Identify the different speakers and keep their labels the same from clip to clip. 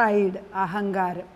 Speaker 1: Pride അഹങ്കാരം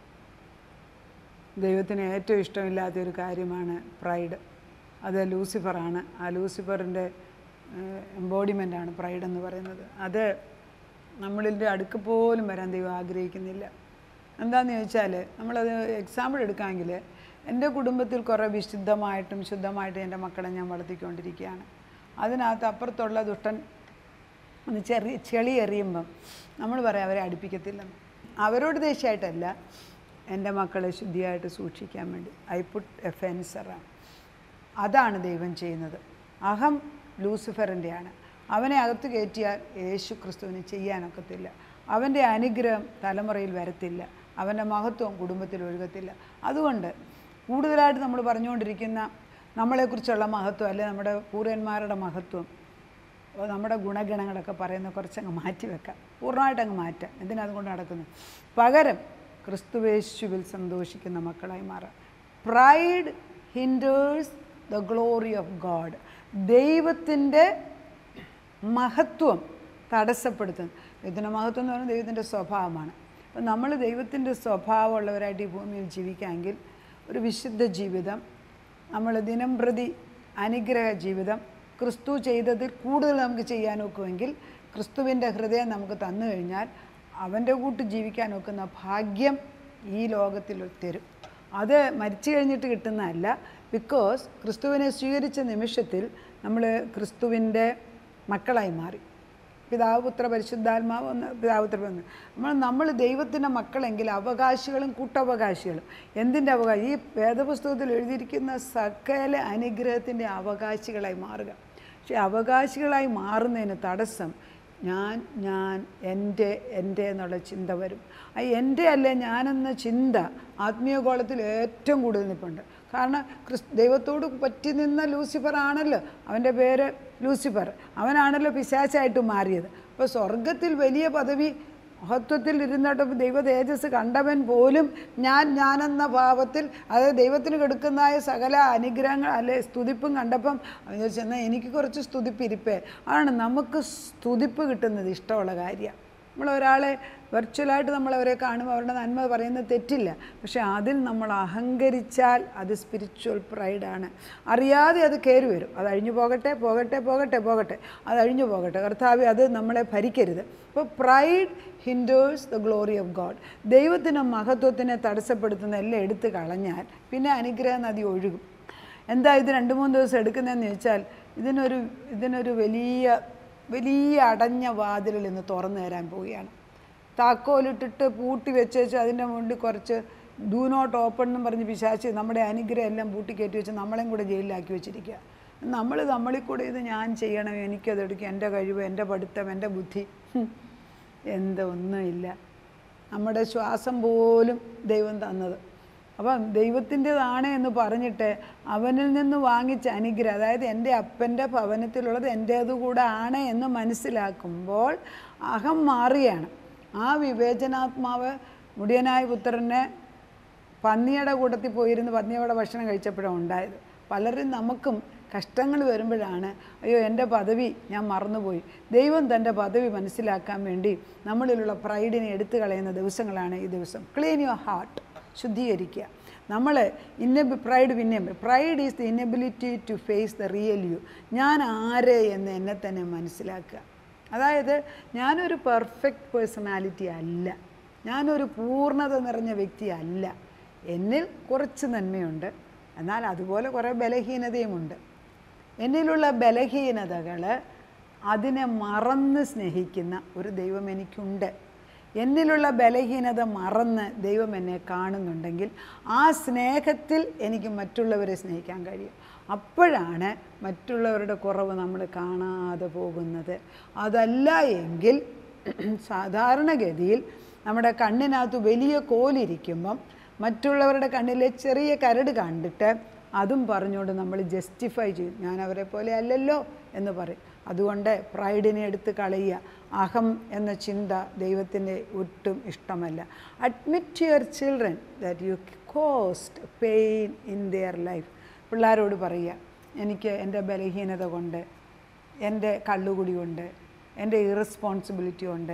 Speaker 1: ദൈവത്തിന് ഏറ്റവും ഇഷ്ടമില്ലാത്ത ഒരു കാര്യമാണ് പ്രൈഡ് അത് ലൂസിഫറാണ് ആ ലൂസിഫറിൻ്റെ എംബോഡിമെൻ്റാണ് പ്രൈഡ് എന്ന് പറയുന്നത് അത് നമ്മളിൻ്റെ അടുക്ക് പോലും വരാൻ ദൈവം ആഗ്രഹിക്കുന്നില്ല എന്താണെന്ന് ചോദിച്ചാൽ നമ്മളത് എക്സാമ്പിൾ എടുക്കാമെങ്കിൽ എൻ്റെ കുടുംബത്തിൽ കുറേ വിശുദ്ധമായിട്ടും ശുദ്ധമായിട്ടും എൻ്റെ മക്കളെ ഞാൻ വളർത്തിക്കൊണ്ടിരിക്കുകയാണ് അതിനകത്ത് അപ്പുറത്തുള്ള ദുഷ്ടൻ ഒന്ന് ചെറിയ ചെളി എറിയുമ്പം നമ്മൾ പറയാം അവരെ അടുപ്പിക്കത്തില്ലെന്ന് അവരോട് ദേഷ്യമായിട്ടല്ല എൻ്റെ മക്കളെ ശുദ്ധിയായിട്ട് സൂക്ഷിക്കാൻ വേണ്ടി ഐ പുട്ട് എ ഫെൻസറാണ് അതാണ് ദൈവം ചെയ്യുന്നത് അഹം ലൂസിഫറിൻ്റെയാണ് അവനെ അകത്ത് കയറ്റിയാൽ യേശു ക്രിസ്തുവിന് ചെയ്യാനൊക്കത്തില്ല അവൻ്റെ അനുഗ്രഹം തലമുറയിൽ വരത്തില്ല അവൻ്റെ മഹത്വം കുടുംബത്തിൽ ഒഴുകത്തില്ല അതുകൊണ്ട് കൂടുതലായിട്ട് നമ്മൾ പറഞ്ഞുകൊണ്ടിരിക്കുന്ന നമ്മളെക്കുറിച്ചുള്ള മഹത്വം അല്ലെ നമ്മുടെ പൂർവന്മാരുടെ മഹത്വം അപ്പോൾ നമ്മുടെ ഗുണഗണങ്ങളൊക്കെ പറയുന്ന കുറച്ചങ്ങ് മാറ്റി വെക്കാം പൂർണ്ണമായിട്ട് അങ്ങ് മാറ്റാം എന്തിനാ അതുകൊണ്ട് നടക്കുന്നത് പകരം ക്രിസ്തുവേശുവിൽ സന്തോഷിക്കുന്ന മക്കളായി മാറാം pride hinders the glory of God ദൈവത്തിൻ്റെ മഹത്വം തടസ്സപ്പെടുത്തുന്നു ദൈവത്തിൻ്റെ മഹത്വം എന്ന് പറയുന്നത് ദൈവത്തിൻ്റെ സ്വഭാവമാണ് അപ്പം നമ്മൾ ദൈവത്തിൻ്റെ സ്വഭാവമുള്ളവരായിട്ട് ഈ ഭൂമിയിൽ ജീവിക്കാമെങ്കിൽ ഒരു വിശുദ്ധ ജീവിതം നമ്മൾ ദിനം പ്രതി അനുഗ്രഹ ജീവിതം ക്രിസ്തു ചെയ്തതിൽ കൂടുതൽ നമുക്ക് ചെയ്യാൻ ഒക്കുമെങ്കിൽ ക്രിസ്തുവിൻ്റെ ഹൃദയം നമുക്ക് തന്നു കഴിഞ്ഞാൽ അവൻ്റെ കൂട്ട് ജീവിക്കാൻ ഒക്കുന്ന ഭാഗ്യം ഈ ലോകത്തിൽ തരും അത് മരിച്ചു കഴിഞ്ഞിട്ട് കിട്ടുന്നതല്ല ബിക്കോസ് ക്രിസ്തുവിനെ സ്വീകരിച്ച നിമിഷത്തിൽ നമ്മൾ ക്രിസ്തുവിൻ്റെ മക്കളായി മാറി പിതാവ് പുത്ര പരിശുദ്ധാത്മാവ് ഒന്ന് പിതാവ് പുത്ര ഒന്ന് നമ്മൾ നമ്മൾ ദൈവത്തിൻ്റെ മക്കളെങ്കിൽ അവകാശികളും കൂട്ടവകാശികളും എന്തിൻ്റെ അവകാശം ഈ വേദപുസ്തകത്തിൽ എഴുതിയിരിക്കുന്ന സകല അനുഗ്രഹത്തിൻ്റെ അവകാശികളായി മാറുക പക്ഷേ അവകാശികളായി മാറുന്നതിന് തടസ്സം ഞാൻ ഞാൻ എൻ്റെ എൻ്റെ എന്നുള്ള ചിന്ത വരും ആ എൻ്റെ അല്ലേ ഞാനെന്ന ചിന്ത ആത്മീയ ഗോളത്തിൽ ഏറ്റവും കൂടുതൽ നിൽപ്പുണ്ട് കാരണം ക്രിസ് ദൈവത്തോട് പറ്റി നിന്ന ലൂസിഫർ ആണല്ലോ അവൻ്റെ പേര് ലൂസിഫർ അവനാണല്ലോ പിശാച്ചായിട്ട് മാറിയത് അപ്പോൾ സ്വർഗത്തിൽ വലിയ പദവി മഹത്വത്തിൽ ഇരുന്നിട്ട് ദൈവ തേജസ് കണ്ടവൻ പോലും ഞാൻ ഞാനെന്ന ഭാവത്തിൽ അതായത് ദൈവത്തിന് കൊടുക്കുന്നതായ സകല അനുഗ്രഹങ്ങൾ അല്ലെ സ്തുതിപ്പും കണ്ടപ്പം അവൻ ചോദിച്ചു എന്നാൽ എനിക്ക് കുറച്ച് സ്തുതിപ്പിരിപ്പേ ആണ് നമുക്ക് സ്തുതിപ്പ് കിട്ടുന്നത് ഇഷ്ടമുള്ള കാര്യമാണ് നമ്മൾ ഒരാളെ വെർച്വലായിട്ട് നമ്മളവരെ കാണുമ്പോൾ അവരുടെ നന്മ പറയുന്നത് തെറ്റില്ല പക്ഷേ അതിൽ നമ്മൾ അഹങ്കരിച്ചാൽ അത് സ്പിരിച്വൽ പ്രൈഡാണ് അറിയാതെ അത് കയറി വരും അത് അഴിഞ്ഞു പോകട്ടെ പോകട്ടെ പോകട്ടെ പോകട്ടെ അത് അഴിഞ്ഞു പോകട്ടെ കർത്താവ് അത് നമ്മളെ ഭരിക്കരുത് അപ്പോൾ pride hinders the glory of God ദൈവത്തിന് മഹത്വത്തിനെ തടസ്സപ്പെടുത്തുന്ന എല്ലാം എടുത്തു കളഞ്ഞാൽ പിന്നെ അനുഗ്രഹ നദി ഒഴുകും എന്താ ഇത് രണ്ട് മൂന്ന് ദിവസം എടുക്കുന്നതെന്ന് ചോദിച്ചാൽ ഇതിനൊരു ഇതിനൊരു വലിയ വലിയ അടഞ്ഞ വാതിലിൽ ഇന്ന് തുറന്നു തരാൻ പോവുകയാണ് താക്കോലിട്ടിട്ട് പൂട്ടി വെച്ചേച്ച് അതിൻ്റെ മുകളിൽ കുറച്ച് ഡൂ നോട്ട് ഓപ്പൺ എന്നും പറഞ്ഞ് പിശാച്ച് നമ്മുടെ അനുഗ്രഹം എല്ലാം പൂട്ടി കയറ്റി വെച്ച് നമ്മളെയും കൂടെ ജയിലിലാക്കി വെച്ചിരിക്കുക നമ്മൾ നമ്മളിൽ കൂടെ ഇത് ഞാൻ ചെയ്യണം എനിക്കത് എടുക്കും എൻ്റെ കഴിവ് എൻ്റെ പഠിത്തം എൻ്റെ ബുദ്ധി ഹും. എന്തൊന്നുമില്ല നമ്മുടെ ശ്വാസം പോലും ദൈവം തന്നത് അപ്പം ദൈവത്തിൻ്റെതാണ് എന്ന് പറഞ്ഞിട്ട് അവനിൽ നിന്ന് വാങ്ങിച്ച അനുഗ്രഹം അതായത് എൻ്റെ അപ്പൻ്റെ ഭവനത്തിലുള്ളത് എൻ്റേത് കൂടെ ആണ് എന്ന് മനസ്സിലാക്കുമ്പോൾ അഹം മാറുകയാണ് ആ വിവേചനാത്മാവ് മുടിയനായ പുത്രനെ പന്നിയുടെ കൂട്ടത്തിൽ പോയിരുന്ന് പന്നിയുടെ ഭക്ഷണം കഴിച്ചപ്പോഴാണ് ഉണ്ടായത് പലരും നമുക്കും കഷ്ടങ്ങൾ വരുമ്പോഴാണ് അയ്യോ എൻ്റെ പദവി ഞാൻ മറന്നുപോയി ദൈവം തൻ്റെ പദവി മനസ്സിലാക്കാൻ വേണ്ടി നമ്മളിലുള്ള പ്രൈഡിനെ എടുത്തു കളയുന്ന ദിവസങ്ങളാണ് ഈ ദിവസം ക്ലീൻ യുവർ ഹാർട്ട് ശുദ്ധീകരിക്കുക നമ്മൾ ഇന്ന പ്രൈഡ് പിന്നെ pride is the inability to face the real you ഞാൻ ആര് എന്ന് എന്നെ തന്നെ മനസ്സിലാക്കുക അതായത് ഞാനൊരു പെർഫെക്റ്റ് പേഴ്സണാലിറ്റി അല്ല ഞാനൊരു പൂർണ്ണത നിറഞ്ഞ വ്യക്തി അല്ല എന്നിൽ കുറച്ച് നന്മയുണ്ട് എന്നാൽ അതുപോലെ കുറേ ബലഹീനതയുമുണ്ട് എന്നിലുള്ള ബലഹീനതകൾ അതിനെ മറന്ന് സ്നേഹിക്കുന്ന ഒരു ദൈവം എനിക്കുണ്ട് എന്നിലുള്ള ബലഹീനത മറന്ന് ദൈവം എന്നെ കാണുന്നുണ്ടെങ്കിൽ ആ സ്നേഹത്തിൽ എനിക്ക് മറ്റുള്ളവരെ സ്നേഹിക്കാൻ കഴിയും അപ്പോഴാണ് മറ്റുള്ളവരുടെ കുറവ് നമ്മൾ കാണാതെ പോകുന്നത് അതല്ല എങ്കിൽ സാധാരണഗതിയിൽ നമ്മുടെ കണ്ണിനകത്ത് വലിയ കോലിരിക്കുമ്പം മറ്റുള്ളവരുടെ കണ്ണിലെ ചെറിയ കരട് കണ്ടിട്ട് അതും പറഞ്ഞുകൊണ്ട് നമ്മൾ ജസ്റ്റിഫൈ ചെയ്യും ഞാൻ അവരെ പോലെ അല്ലല്ലോ എന്ന് പറയും അതുകൊണ്ട് പ്രൈഡിനെ എടുത്ത് കളയുക അഹം എന്ന ചിന്ത ദൈവത്തിന് ഒട്ടും ഇഷ്ടമല്ല admit your children that you caused pain in their life പിള്ളേരോട് പറയുക എനിക്ക് എൻ്റെ ബലഹീനത കൊണ്ട് എൻ്റെ കള്ളുകുടി കൊണ്ട് എൻ്റെ ഇറസ്പോൺസിബിലിറ്റി കൊണ്ട്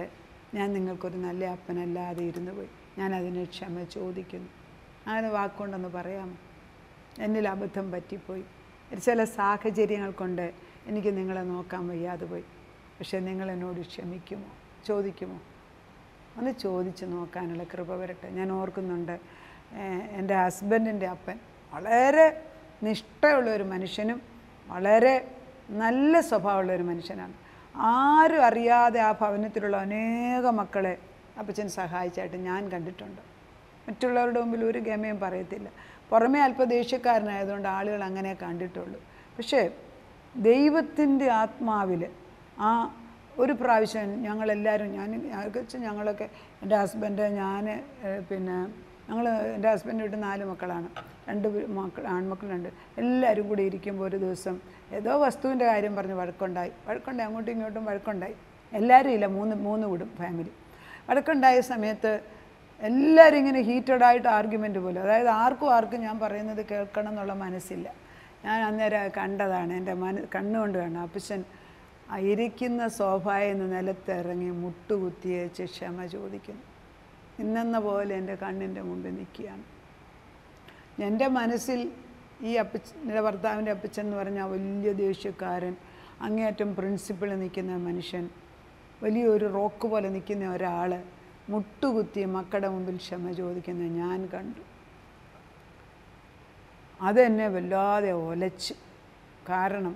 Speaker 1: ഞാൻ നിങ്ങൾക്കൊരു നല്ല അപ്പനല്ലാതെ ഇരുന്നു പോയി ഞാൻ അതിന് ക്ഷമ ചോദിക്കുന്നു അങ്ങനെ വാക്കുകൊണ്ടൊന്ന് പറയാമോ എന്നിൽ അബദ്ധം പറ്റിപ്പോയി ചില സാഹചര്യങ്ങൾ കൊണ്ട് എനിക്ക് നിങ്ങളെ നോക്കാൻ വയ്യാതെ പോയി പക്ഷേ നിങ്ങൾ എന്നോട് ക്ഷമിക്കുമോ ചോദിക്കുമോ ഒന്ന് ചോദിച്ച് നോക്കാനുള്ള കൃപ വരട്ടെ ഞാൻ ഓർക്കുന്നുണ്ട് ഏഹ് എൻ്റെ ഹസ്ബൻഡിൻ്റെ അപ്പൻ വളരെ നിഷ്ഠയുള്ള ഒരു മനുഷ്യനും വളരെ നല്ല സ്വഭാവമുള്ള ഒരു മനുഷ്യനാണ് ആരും അറിയാതെ ആ ഭവനത്തിലുള്ള അനേക മക്കളെ അപ്പച്ചൻ സഹായിച്ചായിട്ട് ഞാൻ കണ്ടിട്ടുണ്ട് മറ്റുള്ളവരുടെ മുമ്പിൽ ഒരു ഗമയും പറയത്തില്ല പുറമേ അല്പ ദേഷ്യക്കാരനായതുകൊണ്ട് ആളുകൾ അങ്ങനെ കണ്ടിട്ടുള്ളൂ പക്ഷേ ദൈവത്തിൻ്റെ ആത്മാവിൽ ആ ഒരു പ്രാവശ്യം ഞങ്ങളെല്ലാവരും ഞാൻ ഞങ്ങൾക്ക് ഞങ്ങളൊക്കെ എൻ്റെ ഹസ്ബൻഡ് ഞാൻ ഏഹ്, പിന്നെ ഞങ്ങൾ എൻ്റെ ഹസ്ബൻഡ് വീട്ടിൽ നാല് മക്കളാണ് രണ്ട് പേ- മക്കൾ ആൺമക്കളുണ്ട് എല്ലാവരും കൂടി ഇരിക്കുമ്പോൾ ഒരു ദിവസം ഏതോ വസ്തുവിൻ്റെ കാര്യം പറഞ്ഞ് വഴക്കുണ്ടായി വഴക്കുണ്ടായി അങ്ങോട്ടും ഇങ്ങോട്ടും വഴക്കുണ്ടായി എല്ലാവരും ഇല്ല മൂന്ന് മൂന്ന് വിടും ഫാമിലി വഴക്കുണ്ടായ സമയത്ത് എല്ലാവരും ഇങ്ങനെ ഹീറ്റഡ് ആയിട്ട് ആർഗ്യുമെൻ്റ് പോലെ അതായത് ആർക്കും ആർക്കും ഞാൻ പറയുന്നത് കേൾക്കണം എന്നുള്ള മനസ്സില്ല ഞാൻ അന്നേരം കണ്ടതാണ് എൻ്റെ മന കണ്ണുകൊണ്ട് കണ്ടു അപ്പച്ചൻ ആ ഇരിക്കുന്ന സോഫയിൽ നിന്ന് നിലത്തിറങ്ങി മുട്ടുകുത്തിയേച്ച് ക്ഷമ ചോദിക്കുന്നു ഇന്നെന്ന പോലെ എൻ്റെ കണ്ണിൻ്റെ മുമ്പിൽ നിൽക്കുകയാണ് എൻ്റെ മനസ്സിൽ ഈ അപ്പച്ചൻ്റെ ഭർത്താവിൻ്റെ അപ്പച്ചൻ എന്ന് പറഞ്ഞാൽ വലിയ ദേഷ്യക്കാരൻ അങ്ങേയറ്റം പ്രിൻസിപ്പിൾ നിൽക്കുന്ന മനുഷ്യൻ വലിയൊരു റോക്ക് പോലെ നിൽക്കുന്ന ഒരാൾ മുട്ടുകുത്തി മക്കളുടെ മുമ്പിൽ ക്ഷമ ചോദിക്കുന്നത് ഞാൻ കണ്ടു അതെന്നെ വല്ലാതെ ഒലച്ച് കാരണം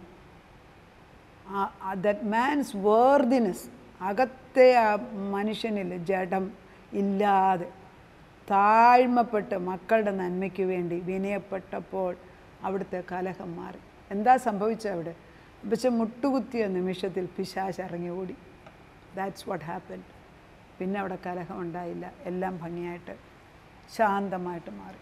Speaker 1: ദറ്റ് മാൻസ് വേർദിനെസ് അകത്തെ ആ മനുഷ്യനിൽ ജഡം ഇല്ലാതെ താഴ്മപ്പെട്ട് മക്കളുടെ നന്മയ്ക്ക് വേണ്ടി വിനയപ്പെട്ടപ്പോൾ അവിടുത്തെ കലഹം മാറി എന്താ സംഭവിച്ചത് അവിടെ പക്ഷെ മുട്ടുകുത്തിയ നിമിഷത്തിൽ പിശാശ് ഇറങ്ങി ഓടി ദാറ്റ്സ് വാട്ട് ഹാപ്പൻ പിന്നെ അവിടെ കലഹം ഉണ്ടായില്ല എല്ലാം ഭംഗിയായിട്ട് ശാന്തമായിട്ട് മാറി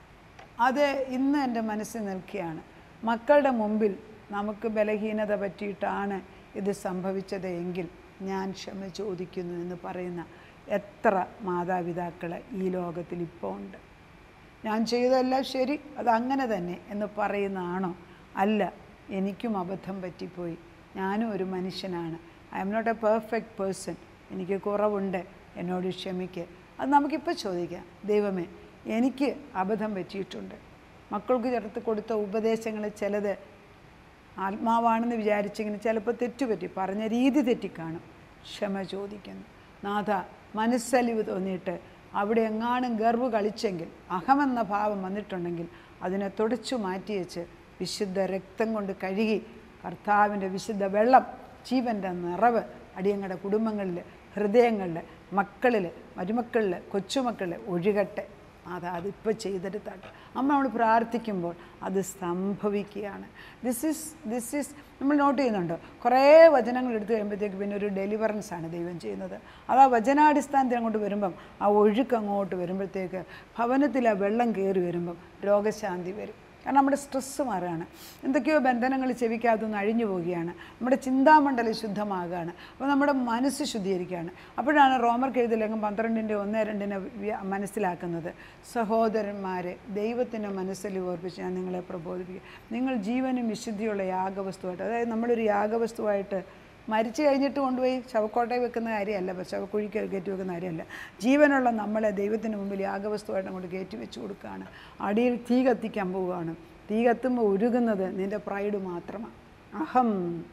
Speaker 1: അത് ഇന്ന് എൻ്റെ മനസ്സിൽ നിൽക്കുകയാണ് മക്കളുടെ മുമ്പിൽ നമുക്ക് ബലഹീനത പറ്റിയിട്ടാണ് ഇത് സംഭവിച്ചത് എങ്കിൽ ഞാൻ ക്ഷമ ചോദിക്കുന്നു എന്ന് പറയുന്ന എത്ര മാതാപിതാക്കൾ ഈ ലോകത്തിൽ ഇപ്പോൾ ഉണ്ട് ഞാൻ ചെയ്തതെല്ലാം ശരി അത് അങ്ങനെ തന്നെ എന്ന് പറയുന്നതാണോ അല്ല എനിക്കും അബദ്ധം പറ്റിപ്പോയി ഞാനും ഒരു മനുഷ്യനാണ് I'm not a perfect person എനിക്ക് കുറവുണ്ട് എന്നോട് ക്ഷമിക്ക് അത് നമുക്കിപ്പോൾ ചോദിക്കാം ദൈവമേ എനിക്ക് അബദ്ധം പറ്റിയിട്ടുണ്ട് മക്കൾക്ക് ചേർത്ത് കൊടുത്ത ഉപദേശങ്ങൾ ചിലത് ആത്മാവാണെന്ന് വിചാരിച്ചെങ്കിലും ചിലപ്പോൾ തെറ്റുപറ്റി പറഞ്ഞ രീതി തെറ്റിക്കാണും ക്ഷമ ചോദിക്കുന്നു നാഥ മനസ്സലിവ് തോന്നിയിട്ട് അവിടെ എങ്ങാനും ഗർവ് കളിച്ചെങ്കിൽ അഹമെന്ന ഭാവം വന്നിട്ടുണ്ടെങ്കിൽ അതിനെ തുടച്ചു മാറ്റിവെച്ച് വിശുദ്ധ രക്തം കൊണ്ട് കഴുകി കർത്താവിൻ്റെ വിശുദ്ധ വെള്ളം ജീവൻ്റെ നിറവ് അടിയങ്ങളുടെ കുടുംബങ്ങളിൽ ഹൃദയങ്ങളിൽ മക്കളിൽ മരുമക്കളിൽ കൊച്ചുമക്കളിൽ ഒഴുകട്ടെ അത് അതിപ്പോൾ ചെയ്തെടുത്താട്ടെ അമ്മ നമ്മൾ പ്രാർത്ഥിക്കുമ്പോൾ അത് സംഭവിക്കുകയാണ് ദിസ് ഈസ് ദിസ് ഈസ് നമ്മൾ നോട്ട് ചെയ്യുന്നുണ്ട് കുറേ വചനങ്ങൾ എടുത്തു കഴിയുമ്പോഴത്തേക്ക് പിന്നെ ഒരു ഡെലിവറൻസ് ആണ് ദൈവം ചെയ്യുന്നത് അത് ആ വചനാടിസ്ഥാനത്തിൽ അങ്ങോട്ട് വരുമ്പം ആ ഒഴുക്ക് അങ്ങോട്ട് വരുമ്പോഴത്തേക്ക് ഭവനത്തിൽ ആ വെള്ളം കയറി വരുമ്പം രോഗശാന്തി വരും കാരണം നമ്മുടെ സ്ട്രെസ്സ് മാറുകയാണ് എന്തൊക്കെയോ ബന്ധനങ്ങൾ ചെവിക്കകത്തുനിന്ന് അഴിഞ്ഞു പോവുകയാണ് നമ്മുടെ ചിന്താമണ്ഡലം ശുദ്ധമാകുകയാണ് അപ്പോൾ നമ്മുടെ മനസ്സ് ശുദ്ധീകരിക്കുകയാണ് അപ്പോഴാണ് റോമർക്ക് എഴുതില്ലെങ്കിൽ പന്ത്രണ്ടിൻ്റെ ഒന്ന് രണ്ടിനെ വ്യ- മനസ്സിലാക്കുന്നത് സഹോദരന്മാരെ ദൈവത്തിൻ്റെ മനസ്സിൽ ഓർപ്പിച്ച് ഞാൻ നിങ്ങളെ പ്രബോധിപ്പിക്കുക നിങ്ങൾ ജീവനും വിശുദ്ധിയുള്ള യാഗവസ്തുവായിട്ട് അതായത് നമ്മളൊരു യാഗവസ്തുവായിട്ട് മരിച്ചു കഴിഞ്ഞിട്ട് കൊണ്ടുപോയി ശവക്കോട്ടയിൽ വെക്കുന്ന കാര്യമല്ല ഇപ്പം ശവക്കുഴിക്ക് കയറ്റി വെക്കുന്ന കാര്യമല്ല ജീവനുള്ള നമ്മളെ ദൈവത്തിന് മുമ്പിൽ യാഗവസ്തുവായിട്ട് അങ്ങോട്ട് കയറ്റി വെച്ച് കൊടുക്കുകയാണ് അടിയിൽ തീ കത്തിക്കാൻ പോവുകയാണ് തീ കത്തുമ്പോൾ ഉരുകുന്നത് നിൻ്റെ പ്രൈഡ് മാത്രമാണ് അഹം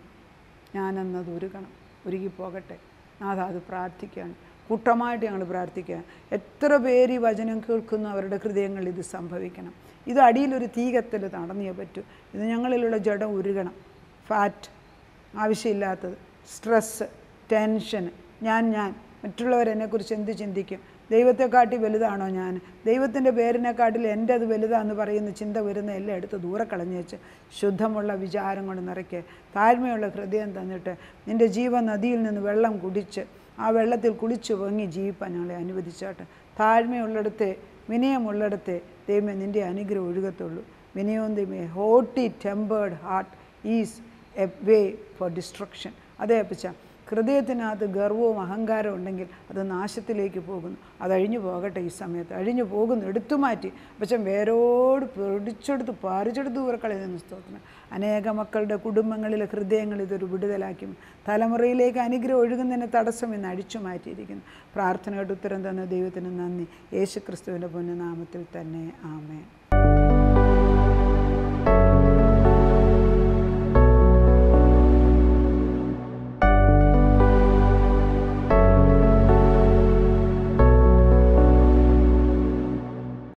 Speaker 1: ഞാനെന്നത് ഉരുകണം ഉരുകി പോകട്ടെ നാഥ അത് പ്രാർത്ഥിക്കുകയാണ് കൂട്ടമായിട്ട് ഞങ്ങൾ പ്രാർത്ഥിക്കുക എത്ര പേര് ഈ വചനം കേൾക്കുന്നു അവരുടെ ഹൃദയങ്ങളിൽ ഇത് സംഭവിക്കണം ഇത് അടിയിലൊരു തീ കത്തൽ നടന്നേ പറ്റൂ ഇത് ഞങ്ങളിലുള്ള ജഡം ഉരുകണം ഫാറ്റ് ആവശ്യമില്ലാത്തത് സ്ട്രെസ്സ് ടെൻഷൻ ഞാൻ ഞാൻ മറ്റുള്ളവരെന്നെക്കുറിച്ച് എന്ത് ചിന്തിക്കും ദൈവത്തെക്കാട്ടി വലുതാണോ ഞാൻ ദൈവത്തിൻ്റെ പേരിനെക്കാട്ടിൽ എൻ്റെ അത് വലുതാന്ന് പറയുന്ന ചിന്ത വരുന്ന എല്ലാം എടുത്ത് ദൂരെ കളഞ്ഞു വെച്ച് ശുദ്ധമുള്ള വിചാരം കൊണ്ട് നിറയ്ക്ക് താഴ്മയുള്ള ഹൃദയം തന്നിട്ട് നിൻ്റെ ജീവ നദിയിൽ നിന്ന് വെള്ളം കുടിച്ച് ആ വെള്ളത്തിൽ കുളിച്ചു പൊങ്ങി ജീവിപ്പാൻ ഞങ്ങളെ അനുവദിച്ചാട്ടെ താഴ്മയുള്ളിടത്തെ വിനയമുള്ളിടത്തെ ദൈവമേ നിൻ്റെ അനുഗ്രഹം ഒഴുകത്തുള്ളൂ വിനയവും ദൈവമേ haughty tempered heart is a way for destruction അതേ അപ്പച്ച ഹൃദയത്തിനകത്ത് ഗർവവും അഹങ്കാരവും ഉണ്ടെങ്കിൽ അത് നാശത്തിലേക്ക് പോകുന്നു അത് അഴിഞ്ഞു പോകട്ടെ ഈ സമയത്ത് അഴിഞ്ഞു പോകുന്നു എടുത്തു മാറ്റി പക്ഷെ വേരോട് പിടിച്ചെടുത്ത് പറിച്ചെടുത്ത് ഊറക്കളയുന്ന സ്തോത്രം അനേക മക്കളുടെ കുടുംബങ്ങളിലെ ഹൃദയങ്ങൾ ഇതൊരു വിടുതലാക്കും തലമുറയിലേക്ക് അനുഗ്രഹം ഒഴുകുന്നതിന് തടസ്സം ഇന്ന് അഴിച്ചു മാറ്റിയിരിക്കുന്നു പ്രാർത്ഥനയുടെ ഉത്തരം തന്ന ദൈവത്തിന് നന്ദി യേശു ക്രിസ്തുവിൻ്റെ പൊന്നുനാമത്തിൽ തന്നെ ആമേ